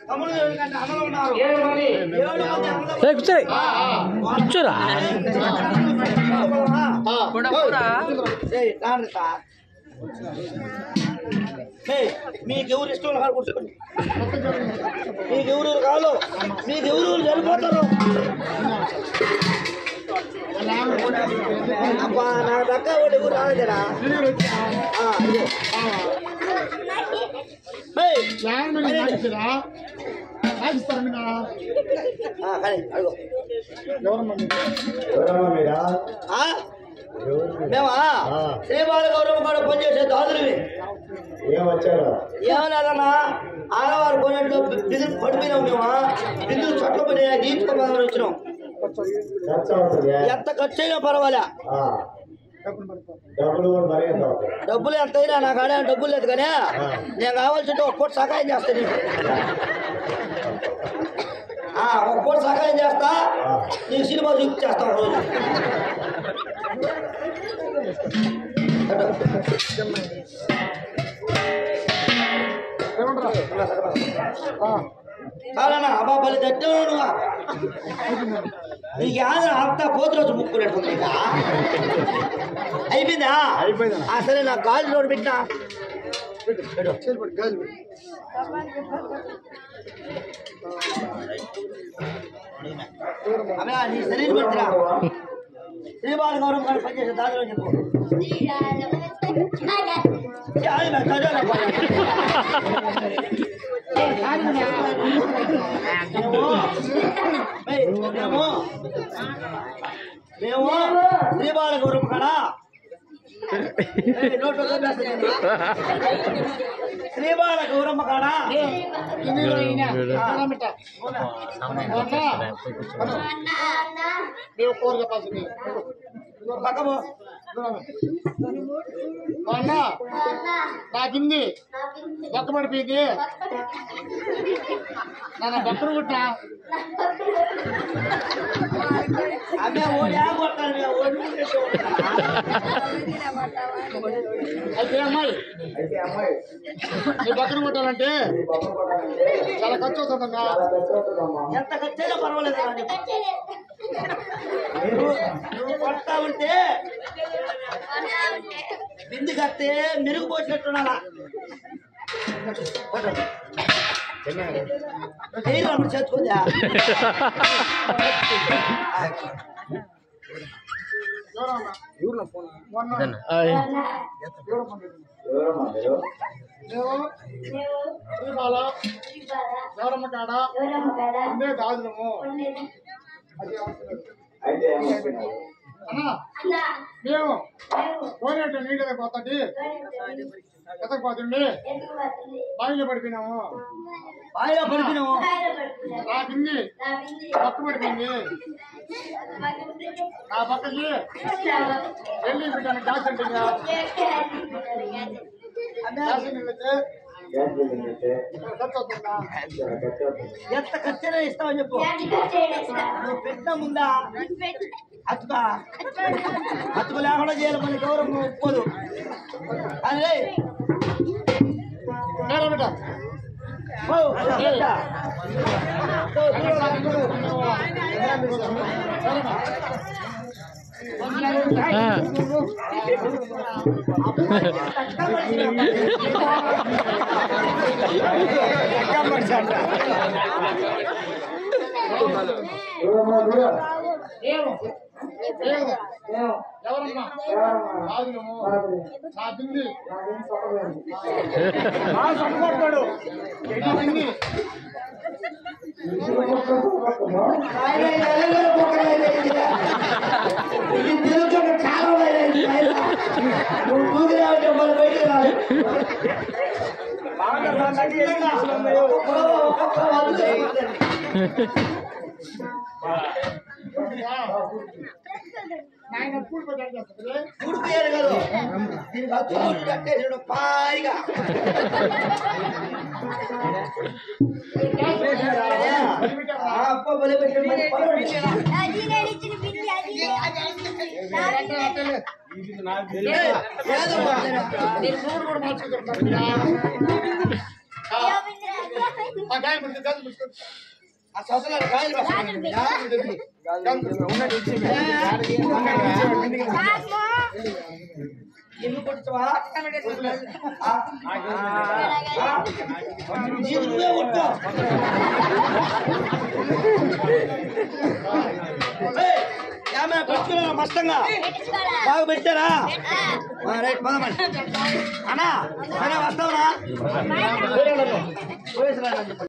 తమ్ముడు కంటే అన్నలు ఉన్నారు ఏడు మంది ఏడు మంది అన్నలు ఏ కూర్చోరే కూర్చోరా ఏయ్, రాండి సార్. ఏయ్, మీకు ఎవరు ఇష్టం ఉన్న కాడ కూర్చోండి మీకు ఎవరు కాదు మీకు ఎవరు చనిపోతారు అబ్బా నా దక్క ఒకటి ఎవరు రాలేదరా ఆ, ఇదిగో. ఏయ్, ఆ, కానీ, అదిగో. ఆ? మేమా శ్రీబాల గౌరవం కూడా పనిచేసే దాదులవి ఏమొచ్చారు ఏమన్నారన్నా ఆడవారు కొనేట్లో బిందులు పడిపోయినాం మేమా బిందులు చొట్ల పడినా తీర్చుకోమని వచ్చినాం ఖర్చు అవుతుంది ఎంత ఖర్చు అయినా పర్వాలే ఆ. డబ్బులు కూడా మరీ ఎంత అవుతాయి డబ్బులు ఎంత అయినా నాకు ఆడే డబ్బులు లేదు కానీ నేను కావాల్సింటే ఒక పూట సహాయం చేస్తాను నీకు ఆ, ఒక పూట సహాయం చేస్తా నీకు సినిమా చూపించేస్తా ఒక రోజు చాలన్నా అబ్బా పల్లి తట్టావు నువ్వు నీకు యాద అంతా కోతి రోజు ముక్కున్నట్టుంది ఇక అయిపోయిందా అయిపోయిందా ఆ, సరే నా గాలి రోడ్డు పెట్టినా అమ్మ నీ శరీరం పెట్టిరా శ్రీబాల గౌరవం గారు పనిచేసే దానిలో చెప్పు చాలు మే, చదివాను అబ్బా. మేము ఏయ్, మేము మేము శ్రీబాల గౌరవం కాడా ఏయ్, నోట్లో తోపేస్తా నేను. శ్రీబాల గౌరమ్మ కాడా పక్కము నాకింది బొక్క పడిపోయింది నన్ను బొక్కలు కుట్టా అమ్మే ఓడి ఆగొట్టాను మేము ఓడి ఉండేసి అయితే అమ్మాయి అయితే అమ్మాయి నీ బొక్కలు కుట్టాలంటే చాలా ఖర్చు అవుతుందమ్మా ఖర్చు అవుతుందమ్మా ఎంత ఖర్చైనా పర్వాలేదు రా నీకు. నువ్వు నువ్వు కొడతా ఉంటే బిందు కడితే మెరుగు పోసినట్టున్నాలా చేయరు చేర్చుకుందా మొన్న ఎవరమ్మా మీరు మేము శ్రీబాల ఎవరమ్మ కాడ ఉండే గాజులము అది అవసరం. అయితే ఏమవుతున్నారు అన్నా మేము పోయినట్టు నీళ్ళ పోతుంది ఎతకపోతుంది బావిలో పడిపోయినాము బాయిలో పడిపోయినాము నా కింది పక్క పడిపోయింది నా పక్కకి వెళ్ళి పెట్టాను గ్యాస్ అంటే గ్యాస్ నిలితే గ్యాస్ బిల్డింగ్ అయితే ఖర్చు అవుతుందా చాలా ఖర్చు అవుతుంది ఎంత ఖర్చైనా ఇస్తావని చెప్పు నువ్వు పెట్టిన ముందా అతుక అతుకు లేకుండా చేయాలి మన గౌరవం ఒప్పుకోదు అదే నేల బిడ్డ ఓ, పెట్ట. ఓ, దూరం, దూరం. దూరమ్మా దూరం ఎవరమ్మా గాజులము నా కింది నా కింది ఆయన ఎలాగో పోకడైనా ఇది. ఇది తెలుగులో చాలా వైరైంది ఆయన. నువ్వు ఊగిరి ఆవిడ మళ్ళీ బయటికి రాదు. ఒక్కొక్క ఒక్కొక్క వాళ్ళు చేసుకుంటారు. నాయన పూలు పెట్టాడు చేస్తుంది ఊడిపోయారు కదా దీనికి అచ్చు కొట్టి కట్టేసాడు పాయిగా ఆ అప్ప బలి పెట్టాడు మరి పడవండి. ఏదమ్మా? మీరు చూడు కూడా మార్చుకుంటారు ఆ గాయం ముట్టు గాజు ముట్టుకో ఆ సొసలాడు కాయలు ఇల్లు కొట్టువా నీకు నువ్వే కొట్టు ఏయ్, ఏమే పెట్టుకున్నా మస్తంగా బాగా పెట్టారా ఆ, రైట్ పదమండి అన్నా అన్నా వస్తావురా పోయేసి రా